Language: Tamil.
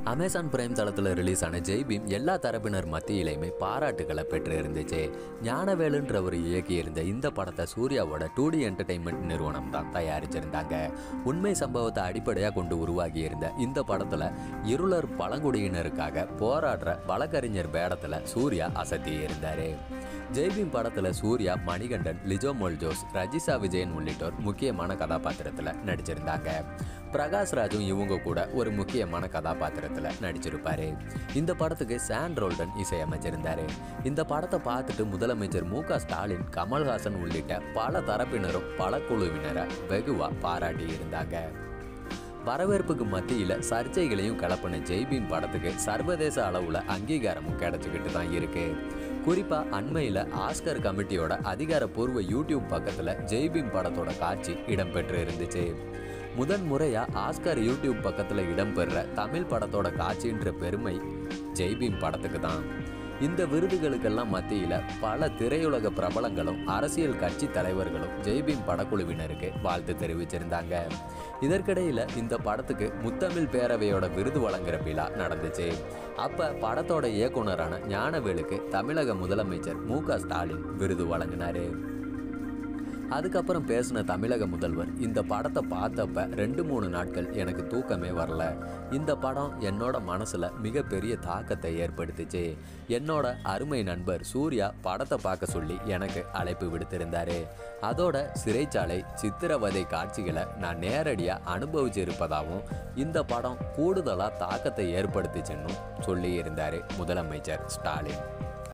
அமேசான் பிரைம் தளத்தில் ரிலீஸ் ஆன ஜெய் பீம் எல்லா தரப்பினர் மத்தியிலையுமே பாராட்டுகளை பெற்று இருந்துச்சு ஞானவேலுன்றவர் இயக்கியிருந்த இந்த படத்தை சூர்யாவோட டூ டி என்டர்டைன்மெண்ட் நிறுவனம் தான் தயாரிச்சிருந்தாங்க உண்மை சம்பவத்தை அடிப்படையாக கொண்டு உருவாகி இருந்த இந்த படத்தில் இருளர் பழங்குடியினருக்காக போராடுற வழக்கறிஞர் வேடத்தில் சூர்யா அசத்தி இருந்தார் ஜெய்பீம் படத்தில் சூர்யா மணிகண்டன் லிஜோ மோல்ஜோஸ் ரஜிஷா விஜயன் உள்ளிட்டோர் முக்கியமான கதாபாத்திரத்தில் நடிச்சிருந்தாங்க பிரகாஷ் ராஜும் இவங்க கூட ஒரு முக்கியமான கதாபாத்திரத்தில் நடிச்சிருப்பாரு இந்த படத்துக்கு சான் ரோல்டன் இசையமைச்சிருந்தாரு இந்த படத்தை பார்த்துட்டு முதலமைச்சர் மு க ஸ்டாலின் கமல்ஹாசன் உள்ளிட்ட பல தரப்பினரும் பல குழுவினரை வெகுவா பாராட்டி இருந்தாங்க வரவேற்புக்கு மத்தியில் சர்ச்சைகளையும் கலப்பின ஜெய்பீம் படத்துக்கு சர்வதேச அளவில் அங்கீகாரமும் கிடைச்சிக்கிட்டு தான் இருக்கு குறிப்பாக அண்மையில் ஆஸ்கர் கமிட்டியோட அதிகாரப்பூர்வ யூடியூப் பக்கத்தில் ஜெய்பீம் படத்தோட காட்சி இடம்பெற்று இருந்துச்சு முதன் முறையாக ஆஸ்கர் யூடியூப் பக்கத்தில் இடம்பெறுற தமிழ் படத்தோட காட்சின்ற பெருமை ஜெய்பீம் படத்துக்கு தான் இந்த விருதுகளுக்கெல்லாம் மத்தியில் பல திரையுலக பிரபலங்களும் அரசியல் கட்சி தலைவர்களும் ஜெய்பீம் படக்குழுவினருக்கு வாழ்த்து தெரிவிச்சிருந்தாங்க இதற்கிடையில் இந்த படத்துக்கு முத்தமிழ் பேரவையோட விருது வழங்குற விழா நடந்துச்சு அப்ப படத்தோட இயக்குனரான ஞானவேலுக்கு தமிழக முதலமைச்சர் மு க ஸ்டாலின் விருது வழங்கினாரு அதுக்கப்புறம் பேசின தமிழக முதல்வர் இந்த படத்தை பார்த்தப்ப ரெண்டு மூணு நாட்கள் எனக்கு தூக்கமே வரல இந்த படம் என்னோட மனசுல மிகப்பெரிய தாக்கத்தை ஏற்படுத்துச்சு என்னோட அருமை நண்பர் சூர்யா படத்தை பார்க்க சொல்லி எனக்கு அழைப்பு விடுத்திருந்தாரு அதோட சிறைச்சாலை சித்திரவதை காட்சிகளை நான் நேரடியாக அனுபவிச்சிருப்பதாகவும் இந்த படம் கூடுதலாக தாக்கத்தை ஏற்படுத்துச்சுன்னு சொல்லி இருந்தார் முதலமைச்சர் ஸ்டாலின்